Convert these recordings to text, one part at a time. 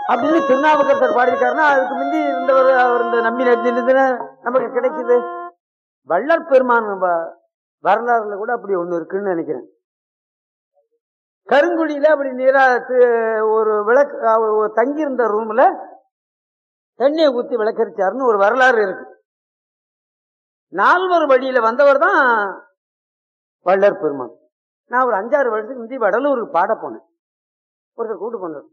அப்படின்னு திருநாவுக்கரசர் பாடியிருக்காருன்னா அதுக்கு முந்தி இருந்தவர் அவர் இந்த நம்பி நடிச்சிருந்துன்னா நமக்கு கிடைக்குது வள்ளல் பெருமான் வ- வரலாறுல கூட அப்படி ஒண்ணு இருக்குன்னு நினைக்கிறேன் கருங்குடியில அப்படி நீரா து- ஒரு விளக்கு அவர் ஒரு தங்கியிருந்த ரூம்ல தண்ணியை ஊத்தி விளக்கரிச்சாருன்னு ஒரு வரலாறு இருக்கு நால்வர் வழியில வந்தவர் தான் வள்ளல் பெருமான் நான் ஒரு அஞ்சாறு வருஷத்துக்கு முந்தி வடலூருக்கு பாட போனேன் ஒருத்தர் கூட்டு போனார்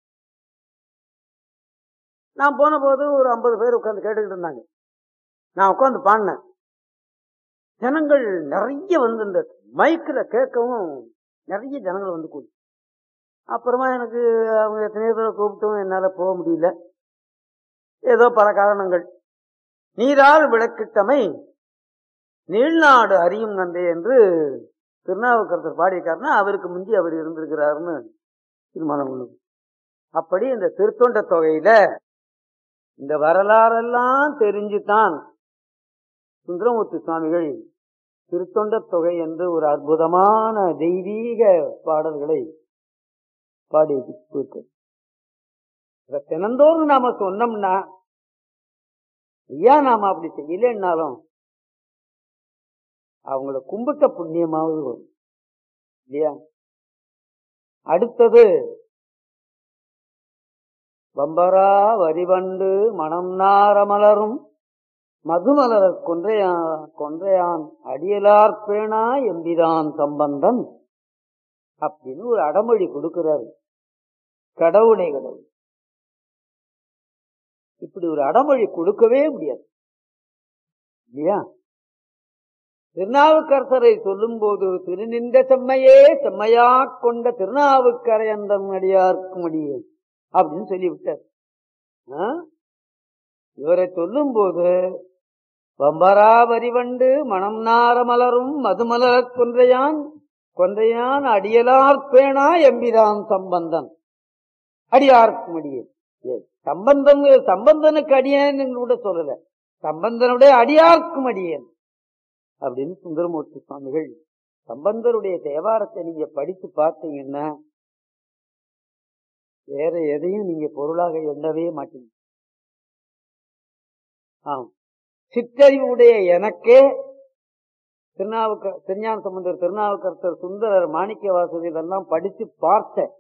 நான் போன போது ஒரு ஐம்பது பேர் உட்கார்ந்து கேட்டுக்கிட்டு இருந்தாங்க நான் உட்கார்ந்து பாடினேன் ஜனங்கள் நிறைய வந்து இந்த மைக்ல கேட்கவும் நிறைய ஜனங்கள் வந்து கூடி அப்புறமா எனக்கு அவங்க எத்தனையோ பேரை கூப்பிட்டும் என்னால போக முடியல ஏதோ பல காரணங்கள் நீரால் விளக்கிட்டமை நீள்நாடு அறியும் நன்றே என்று திருநாவுக்கரசர் பாடியிருக்காருன்னா அவருக்கு முந்தி அவர் இருந்திருக்கிறாருன்னு தீர்மானம் உள்ளது அப்படி இந்த திருத்தொண்ட தொகையில இந்த வரலாறெல்லாம் தெரிஞ்சுதான் சுந்தரமூர்த்தி சுவாமிகள் திருத்தொண்ட தொகை என்று ஒரு அற்புதமான தெய்வீக பாடல்களை பாடி கொடுத்தார். இத தினந்தோறும் நாம சொன்னோம்னா ஏன் நாம அப்படி செய்யலன்னாலும் அவங்கள கும்பிட்ட புண்ணியமாவது வரும் இல்லையா அடுத்தது வம்பரா வரிவண்டு மணம் நாரமலரும் மதுமலர் கொன்றையான் கொன்றையான் அடியலார் பேணா எம்பிரான் சம்பந்தன் அப்படின்னு ஒரு அடமொழி கொடுக்கிறாரு கடவுளே கடவுள் இப்படி ஒரு அடமொழி கொடுக்கவே முடியாது இல்லையா திருநாவுக்கரசரை சொல்லும் போது திருநின்ற செம்மையே செம்மையா கொண்ட திருநாவுக்கரையந்தம் அடியார்க்கும் அடியே அப்படின்னு சொல்லிவிட்டார் ஆ? இவரை சொல்லும் போது வம்பராவரி வண்டு மணம் நார மலரும் மதுமலர் கொன்றையான் கொன்றையான் அடியலார் பேணா எம்பிரான் சம்பந்தன் அடியார்க்கும் அடியே ஏ, சம்பந்தன் சம்பந்தனுக்கு அடியேன்னு கூட சொல்லல சம்பந்தனுடைய அடியார்க்கும் அடியேன் அப்படின்னு சுந்தரமூர்த்தி சுவாமிகள் சம்பந்தருடைய தேவாரத்தை நீங்க படித்து பார்த்தீங்கன்னா வேற எதையும் நீங்க பொருளாக எண்ணவே மாட்டீங்க ஆம் சிற்றறிவுடைய எனக்கே திருநாவுக்க திருஞான சம்பந்தர் திருநாவுக்கரசர் சுந்தரர் மாணிக்க வாசகர் இதெல்லாம் படித்து பார்த்தேன்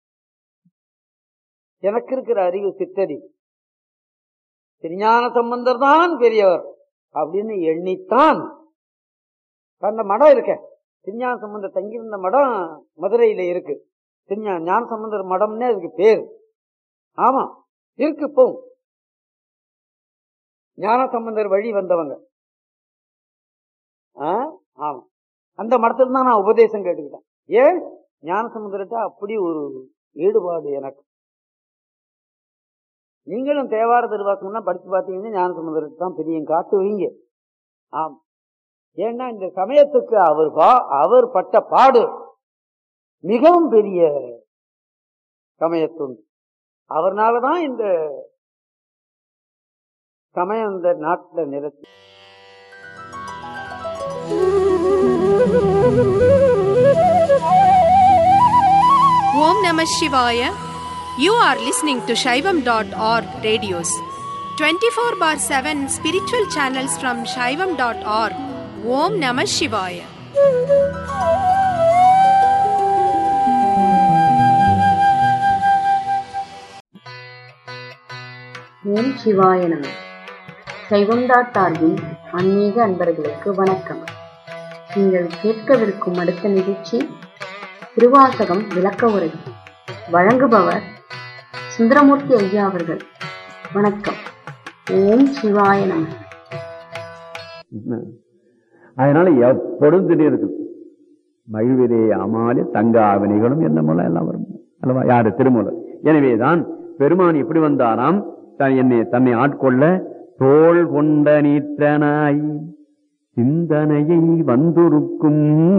எனக்கு இருக்கிற அறிவு சிற்றறிவு திருஞான சம்பந்தர் தான் பெரியவர் அப்படின்னு எண்ணித்தான் அந்த மடம் இருக்க திருஞான சம்பந்தர் தங்கியிருந்த மடம் மதுரையில இருக்கு திருஞான ஞான சம்பந்தர் மடம்னே அதுக்கு பேர் ஆமா இருக்கு இப்போ ஞான சம்பந்தர் வழி வந்தவங்க ஆ? ஆமா அந்த மடத்துல தான் நான் உபதேசம் கேட்டுக்கிட்டேன் ஏன் ஞான சம்பந்தர்கிட்ட அப்படி ஒரு ஈடுபாடு எனக்கு நீங்களும் தேவார திருவாசம்லாம் படிச்சு பார்த்தீங்கன்னா ஞான சம்பந்தருக்கு தான் பெரிய காட்டு வைங்க ஆம் ஏன்னா இந்த சமயத்துக்கு அவர் பா- அவர் பட்ட பாடு மிகவும் பெரிய சமயத்துண்டு அவர்னாலதான் இந்த சமயம் இந்த நாட்டுல நிலச்சி Om Namah Shivaya. You are listening to Shaivam.org radios. 24 bar 7 spiritual channels from Shaivam.org. Om Namah Shivaya. ஓம் சிவாய நம சைவம் டாட் ஆர்வின் ஆன்மீக அன்பர்களுக்கு வணக்கம் நீங்கள் கேட்கவிருக்கும் அடுத்த நிகழ்ச்சி திருவாசகம் விளக்க உரை வழங்குபவர் சுந்தரமூர்த்தி ஐயா அவர்கள் வணக்கம் ஓம் சிவாய நம அதனால எப்பொழுதும் திடீர் இருக்கு மகிழ்விரே அமாலி தங்க ஆவணிகளும் என்ன மூலம் எல்லாம் வரும் அல்லவா யாரு திருமூலர் எனவேதான் பெருமான் எப்படி வந்தாராம் தான் என்னை தன்னை ஆட்கொள்ள தோள் கொண்ட நீற்றனாய் சிந்தனையை வந்துருக்கும்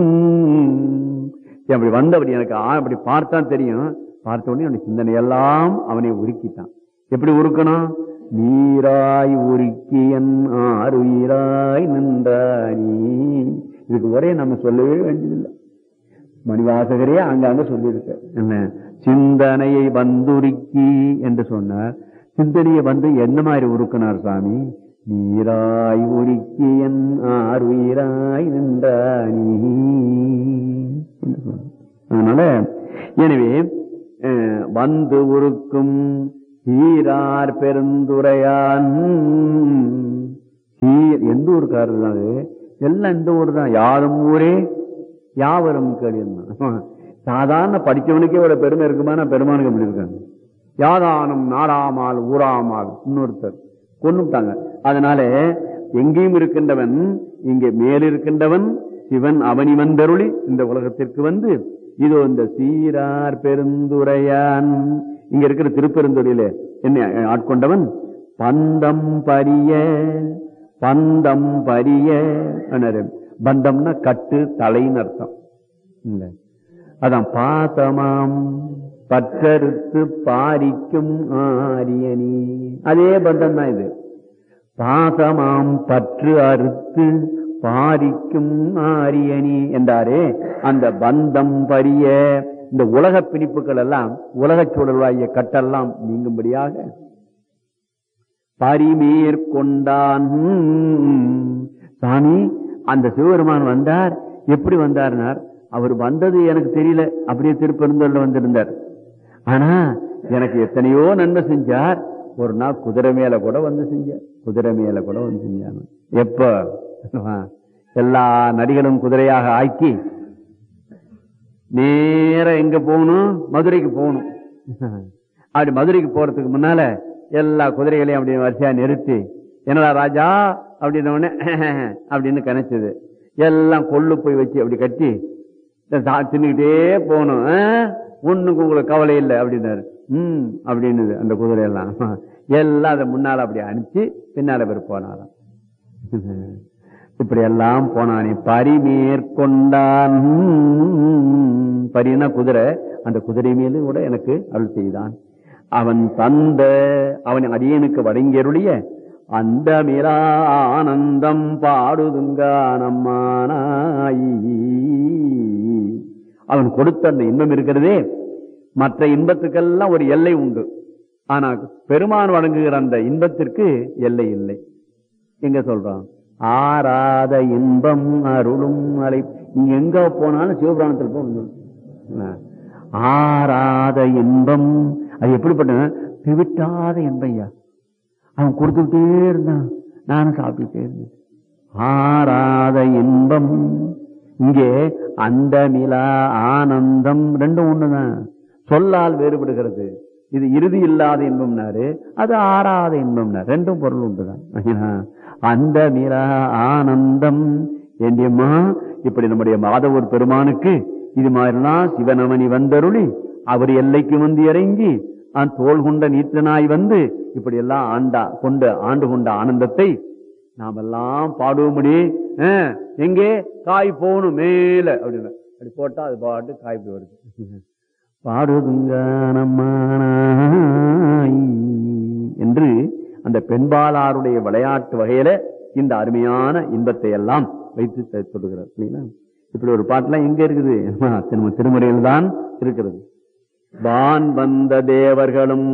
அப்படி வந்தபடி எனக்கு ஆ- அப்படி பார்த்தான் தெரியும் பார்த்த உடனே அவனுடைய சிந்தனை எல்லாம் அவனை உருக்கிட்டான் எப்படி உருக்கணும் நீராய் உருக்கி என் ஆறுயிராய் நின்றானி இதுக்கு ஒரே நம்ம சொல்லவே வேண்டியதில்லை மணிவாசகரே அங்கங்க சொல்லியிருக்க என்ன சிந்தனையை வந்துருக்கி என்று சொன்னார் சிந்தனையை வந்து என்ன மாதிரி உருக்கினார் சாமி நீராய் உருக்கி என் ஆறுயிராய் நின்றானி என்று சொன்னார். அதனால எனவே அஹ், வந்து உருக்கும் ஈரார் பெருந்துரையான் சீர் எந்த ஊருக்காரர் தான் அது? எல்லாம் இந்த ஊர் தான் யாரும் ஊரே யாவரும் கேள்வி சாதாரண படிச்சவனுக்கே ஒரு பெருமை இருக்குமா நான் பெருமானுக்கு எப்படி இருக்காங்க யாதானம் நாடாமால் ஊராமால் இன்னொருத்தர் கொண்டுட்டாங்க அதனால எங்கேயும் இருக்கின்றவன் இங்கே மேலிருக்கின்றவன் சிவன் அவனி வந்தருளி இந்த உலகத்திற்கு வந்து இதோ இந்த சீரார் பெருந்துரையான் இங்க இருக்கிற திருப்பெருந்துறையில என்ன ஆட்கொண்டவன் பந்தம் பரிய பந்தம் பரிய என்னது? பந்தம்னா கட்டு தலைன்னு அர்த்தம் இல்ல அதான் பாதமாம் பற்றறுத்து பாரிக்கும் ஆரியனி அதே பந்தம் தான் இது பாசமாம் பற்று அறுத்து பாரிக்கும் ஆரியனி என்றாரே அந்த பந்தம் பரிய இந்த உலக பிணிப்புகள் எல்லாம் உலகச் சூழல்வாகிய கட்டெல்லாம் நீங்கும்படியாக பரிமேற்கொண்டான் சாமி அந்த சிவபெருமான் வந்தார் எப்படி வந்தார்னார் அவர் வந்தது எனக்கு தெரியல அப்படியே திருப்பெருந்தொல்ல வந்திருந்தார் ஆனா எனக்கு எத்தனையோ நன்மை செஞ்சார் ஒரு நாள் குதிரை மேல கூட வந்து செஞ்சார் குதிரை மேல கூட வந்து செஞ்சாங்க எப்ப எல்லா நடிகளும் குதிரையாக ஆக்கி நேர எங்க போகணும் மதுரைக்கு போகணும் அப்படி மதுரைக்கு போறதுக்கு முன்னால எல்லா குதிரைகளையும் அப்படி வரிசையா நிறுத்தி என்னடா ராஜா அப்படின்னு உடனே அப்படின்னு கணிச்சது எல்லாம் கொள்ளு போய் வச்சு அப்படி கட்டி சா- தின்னுக்கிட்டே போகணும் ஆ? ஒண்ணுக்கு உங்களுக்கு கவலை இல்லை அப்படின்னாரு ம் அப்படின்னுது அந்த குதிரை எல்லாம் எல்லாம் அதை முன்னால அப்படி அனுப்பிச்சு பின்னால பேர் போனாராம் இப்படி எல்லாம் போனானே பரிமேற்கொண்டான் பரினா குதிரை அந்த குதிரை மீது கூட எனக்கு அருள் செய்தான் அவன் தந்த அவன் அடியனுக்கு வழங்கியருளிய அந்த மிரா ஆனந்தம் பாடுதுங்கானம்மானாயி அவன் கொடுத்த அந்த இன்பம் இருக்கிறதே மற்ற இன்பத்துக்கெல்லாம் ஒரு எல்லை உண்டு ஆனா பெருமான் வழங்குகிற அந்த இன்பத்திற்கு எல்லை இல்லை எங்க சொல்றான் ஆராத இன்பம் அருளும் அலை நீங்க எங்க போனாலும் சிவபுராணத்தில் போகணும் ஆராத இன்பம் அது எப்படிப்பட்ட பிவிட்டாத இன்பம் ஐயா அவன் கொடுத்துக்கிட்டே இருந்தான் நானும் சாப்பிட்டுட்டே இருந்தேன் ஆராத இன்பம் இங்கே அந்த நிலா ஆனந்தம் ரெண்டும் ஒண்ணுதான் சொல்லால் வேறுபடுகிறது இது இறுதி இல்லாத இன்பம்னாரு அது ஆறாத இன்பம்னாரு ரெண்டும் பொருள் உண்டுதான் ஆகினா, அந்த நிலா ஆனந்தம் ஏண்டியம்மா இப்படி நம்முடைய மாதவர் பெருமானுக்கு இது மாதிரிலாம் சிவனமணி வந்தருளி அவர் எல்லைக்கு வந்து இறங்கி அந்த தோல் கொண்ட நீற்றனாய் வந்து இப்படி எல்லாம் ஆண்டா கொண்ட ஆண்டு கொண்ட ஆனந்தத்தை நாம் எல்லாம் பாடுவோமடி அஹ், எங்கே காய் போகணும் மேல அப்படின்னு அப்படி போட்டா அது பாட்டு காய் போய் வருது பாடுதுங்கானம்மானாய் என்று அந்த பெண்பாலாருடைய விளையாட்டு வகையில இந்த அருமையான இன்பத்தை எல்லாம் வைத்து செ- சொல்லுகிறார் இல்லைங்களா இப்படி ஒரு பாட்டுலாம் எங்க இருக்குது நம்ம திருமுறையில் தான் இருக்கிறது வான் வந்த தேவர்களும்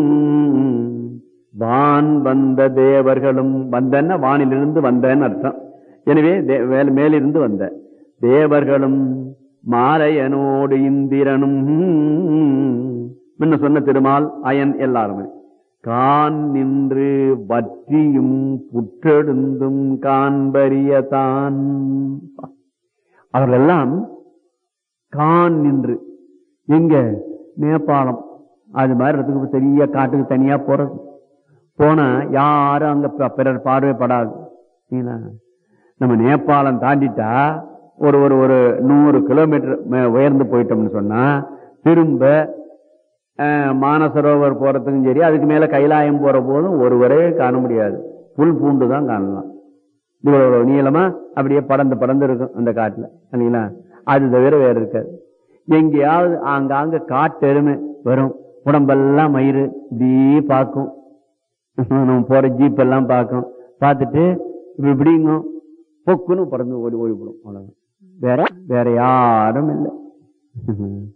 வான் வந்த தேவர்களும் வந்தன்னா வானிலிருந்து வந்தன்னு அர்த்தம் எனவே தே- மேல்- மேலிருந்து வந்த தேவர்களும் மாலையனோடு இந்திரனும் முன்ன சொன்ன திருமால் அயன் எல்லாருமே கான் நின்று வற்றியும் புற்றெடுந்தும் காண்பரியதான் அவர்களெல்லாம் கான் நின்று எங்க நேபாளம் அது மாதிரி இடத்துக்கு பெரிய காட்டுக்கு தனியா போறது போனா யாரும் அங்க ப- பிறர் பார்வைப்படாது சரிங்களா? நம்ம நேபாளம் தாண்டிட்டா ஒரு ஒரு ஒரு நூறு கிலோமீட்டர் மே- உயர்ந்து போயிட்டோம்னு சொன்னா திரும்ப அஹ், மானசரோவர் போறதுக்கும் சரி அதுக்கு மேல கைலாயம் போற போதும் ஒருவரே காண முடியாது புல் பூண்டு தான் காணலாம் இவ்வளவு நீளமா அப்படியே படந்து படந்து இருக்கும் அந்த காட்டுல இல்லைங்களா அது தவிர வேற இருக்காது எங்கேயாவது ஆங்காங்க காட்டெருமை வரும் உடம்பெல்லாம் மயிறு இப்படியே பார்க்கும் நம்ம போற ஜீப் எல்லாம் பார்க்கும் பார்த்துட்டு இப்படி இப்படிங்கும் பொக்குன்னு பறந்து ஓடி ஓடி போடும் அவ்வளவுதான் வேற வேற யாரும் இல்லை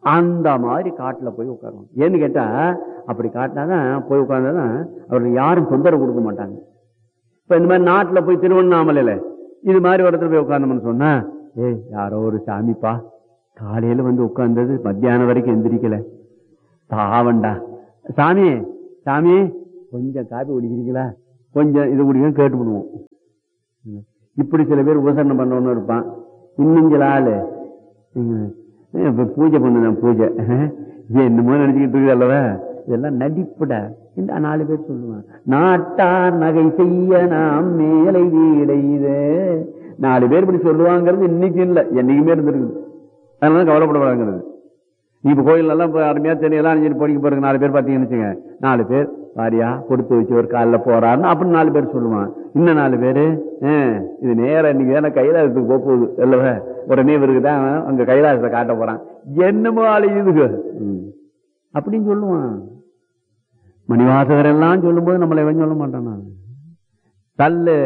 அந்த மாதிரி காட்டுல போய் உட்காருவாங்க ஏன்னு கேட்டா அப்படி காட்டினாதான் போய் உட்கார்ந்தாதான் அவருக்கு யாரும் தொந்தரவு கொடுக்க மாட்டாங்க இப்ப இந்த மாதிரி நாட்டுல போய் திருவண்ணாமலையில இது மாதிரி ஒரு இடத்துல போய் உட்கார்ந்தோம்னு சொன்னா ஏய் யாரோ ஒரு சாமிப்பா காலையில வந்து உட்கார்ந்தது மத்தியானம் வரைக்கும் எந்திரிக்கல பாவண்டா சாமி சாமி கொஞ்சம் காப்பி குடிக்கிறீங்களா கொஞ்சம் இது குடிக்க கேட்டு விடுவோம் இப்படி சில பேர் உபசரணம் பண்ணவனும் இருப்பான் இன்னும் சில ஆளு ம், இப்ப பூஜை பண்ணுதான் பூஜை என்னமோ நினைச்சுக்கிட்டு இருக்குது அல்லவா இதெல்லாம் நடிப்புடா இந்த நாலு பேர் சொல்லுவான் நாட்டார் நகை செய்ய நாம் மேலை வீடைது நாலு பேர் இப்படி சொல்லுவாங்கிறது இன்னைக்கு இல்ல என்னைக்குமே இருந்திருக்குது அதனால கவலைப்படக்கூடாதுங்கிறது நீ இப்ப கோயில் எல்லாம் இப்ப அருமையா தெரியலாம் அணிஞ்சிட்டு போடிக்க போறதுக்கு நாலு பேர் பாத்தீங்கன்னு வச்சுங்க நாலு பேர் வாரியா கொடுத்து வச்சு ஒரு காலில் போறாருன்னு அப்படின்னு நாலு பேர் சொல்லுவான் இன்னும் நாலு பேரு ஆ, இது நேரம் இன்னைக்கு வேணா கைலாசத்துக்கு போக போகுது இல்லவ உடனே இவருக்கு தான் அங்க கைலாசத்தை காட்ட போறான் என்னமோ அழியுதுங்க ம். அப்படின்னு சொல்லுவான் மணிவாசகர் எல்லாம் சொல்லும்போது நம்மளை எவன் சொல்ல மாட்டானா தள்ளு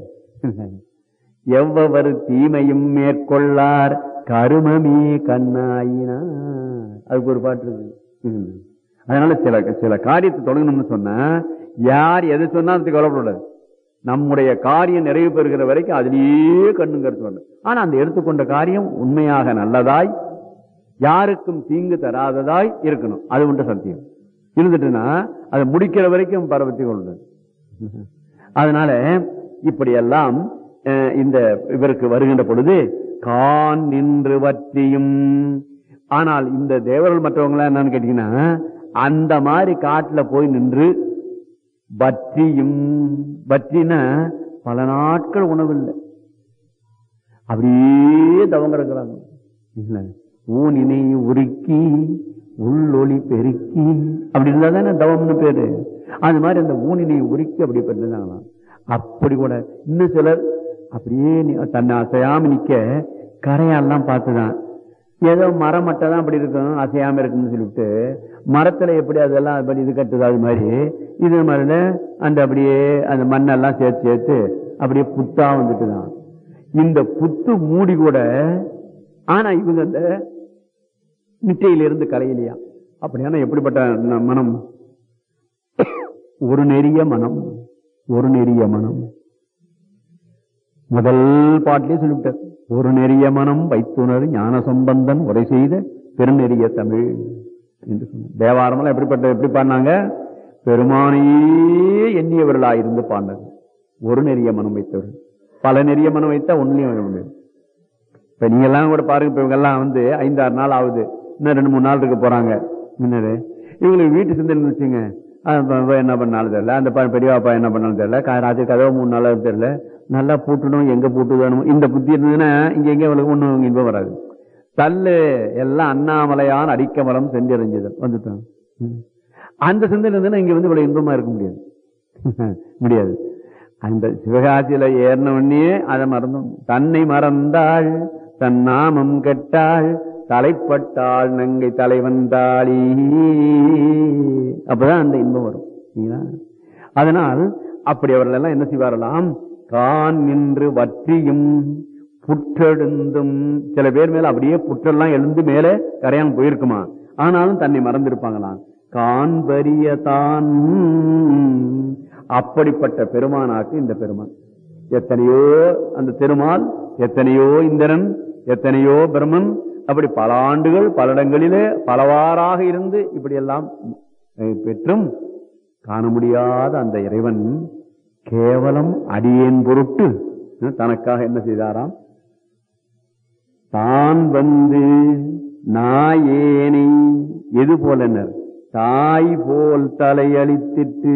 எவ்வவர் தீமையும் மேற்கொள்ளார் கருமமே கண்ணாயினார் அதுக்கு ஒரு பாட்டு இருக்கு ம். அதனால சில சில காரியத்தை தொடங்கணும்னு சொன்னா யார் எது சொன்னாலும் அதுக்கு கவலைப்படக்கூடாது நம்முடைய காரியம் நிறைவு பெறுகிற வரைக்கும் அதிலேயே கண்ணுங்கிறது வேண்டும் ஆனா அந்த எடுத்துக்கொண்ட காரியம் உண்மையாக நல்லதாய் யாருக்கும் தீங்கு தராததாய் இருக்கணும் அது ஒன்று சத்தியம் இருந்துட்டுன்னா அதை முடிக்கிற வரைக்கும் பரவத்தி கொள்ளுது அதனால இப்படியெல்லாம் அஹ், இந்த இவருக்கு வருகின்ற பொழுது கான் நின்று வற்றியும் ஆனால் இந்த தேவர்கள் மற்றவங்க என்னன்னு கேட்டீங்கன்னா அந்த மாதிரி காட்டுல போய் நின்று வற்றியும் வற்றினா பல நாட்கள் உணவில்லை அப்படியே தவங்க இருக்கிறாங்க இல்ல ஊனினை உருக்கி உள்ளொளி பெருக்கி அப்படி இருந்தா தானே தவம்னு பேரு அது மாதிரி அந்த ஊனினை உருக்கி அப்படி பண்ணிருந்தாங்களாம் அப்படி கூட இன்னும் சிலர் அப்படியே நி- தன்னை அசையாம நிக்க கரையெல்லாம் பார்த்துதான் ஏதோ மரம் மட்டும் தான் அப்படி இருக்கும் அசையாம இருக்குன்னு சொல்லிவிட்டு மரத்துல எப்படி அதெல்லாம் அப்படி இது கட்டுது அது மாதிரி இது மாதிரில அந்த அப்படியே அந்த மண்ணெல்லாம் சேர்த்து சேர்த்து அப்படியே புத்தா வந்துட்டு தான் இந்த புத்து மூடி கூட ஆனா இவங்க அந்த நிட்டையிலிருந்து கலையிலையா அப்படியானா எப்படிப்பட்ட ந- மனம் ஒரு நெறிய மனம் ஒரு நெறிய மனம் முதல் பாட்டிலே சொல்லிவிட்டார் ஒரு நெறிய மனம் வைத்துணர் ஞான சம்பந்தன் உரை செய்த பெருநெறிய தமிழ் என்று சொன்னார் தேவாரமெல்லாம் எப்படிப்பட்ட எப்படி பாடினாங்க பெருமானையே எண்ணியவர்களாயிருந்து பாடினார் ஒரு நெறிய மனம் வைத்தவர்கள் பல நெறிய மனம் வைத்தா ஒன்லையும் வர முடியும் இப்ப நீங்க எல்லாம் கூட பாருங்க இப்ப இவங்க எல்லாம் வந்து ஐந்தாறு நாள் ஆகுது இன்னும் ரெண்டு மூணு நாள் இருக்க போறாங்க என்னது இவங்களுக்கு வீட்டு சிந்தனை வச்சுங்க என்ன பண்ணாலும் தெரியல அந்த ப- பெரியவாப்பா என்ன பண்ணாலும் தெரியல கா- ராத்திரி கதவு மூணு நாளாக தெரியல நல்லா பூட்டணும் எங்க பூட்டு வேணும் இந்த புத்தி இருந்ததுன்னா இங்க எங்க இவளுக்கு ஒண்ணும் இன்பம் வராது தள்ளு எல்லாம் அண்ணாமலையான் அடிக்கமலம் சென்றறிஞ்சது வந்துட்டான் ம். அந்த சிந்தனை இருந்ததுன்னா இங்க வந்து இவ்வளவு இன்பமா இருக்க முடியாது முடியாது அந்த சிவகாசியில ஏறின உடனே அதை மறந்தோம் தன்னை மறந்தாள் தன் நாமம் கெட்டாள் தலைப்பட்டாள் நங்கை தலைவன் தாளி அப்பதான் அந்த இன்பம் வரும் சரிங்களா? அதனால் அப்படி அவர்கள் எல்லாம் என்ன செய்வார்களாம் கான் நின்று வற்றியும் புற்றெழுந்தும் சில பேர் மேல அப்படியே புற்றெல்லாம் எழுந்து மேலே கரையான் போயிருக்குமா ஆனாலும் தன்னை மறந்திருப்பாங்களாம் காண்பரிய தான் அப்படிப்பட்ட பெருமானாக்கு இந்த பெருமான் எத்தனையோ அந்த திருமால் எத்தனையோ இந்திரன் எத்தனையோ பிரம்மன் அப்படி பல ஆண்டுகள் பல இடங்களிலே பலவாறாக இருந்து இப்படி எல்லாம் அஹ், பெற்றும் காண முடியாத அந்த இறைவன் கேவலம் அடியேன் பொருட்டு அஹ், தனக்காக என்ன செய்தாராம் தான் வந்து நாயேனை எது போலனர் தாய் போல் தலையளித்திட்டு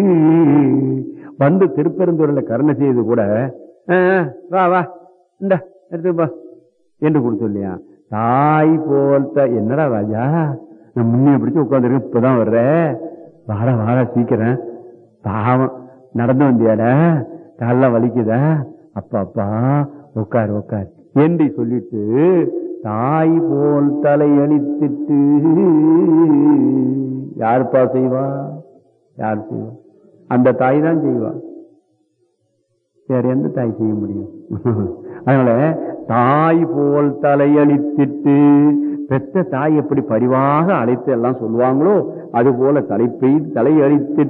வந்து திருப்பெருந்தூரில் கருணை செய்து கூட "அஹ், வா வா இந்த எடுத்துப்பா என்று கொடுத்து இல்லையா தாய் போல் த- என்னடா ராஜா நான் முன்னே பிடிச்சு உட்காந்துருக்கேன் இப்பதான் வர்ற வாடா வாடா சீக்கிரம் பாவம் நடந்து வந்தியாடா காலெல்லாம் வலிக்குதா அப்பா அப்பா உட்கார் உட்கார் என்று சொல்லிட்டு தாய் போல் தலையளித்திட்டு யாருப்பா செய்வா யார் செய்வா அந்த தாய் தான் செய்வா வேற எந்த தாய் செய்ய முடியும் அதனால தாய் போல் தலையளித்திட்டு பெத்த தாய் எப்படி பரிவாக அழைத்து எல்லாம் சொல்லுவாங்களோ அது போல தலை பெய்து தலையடித்து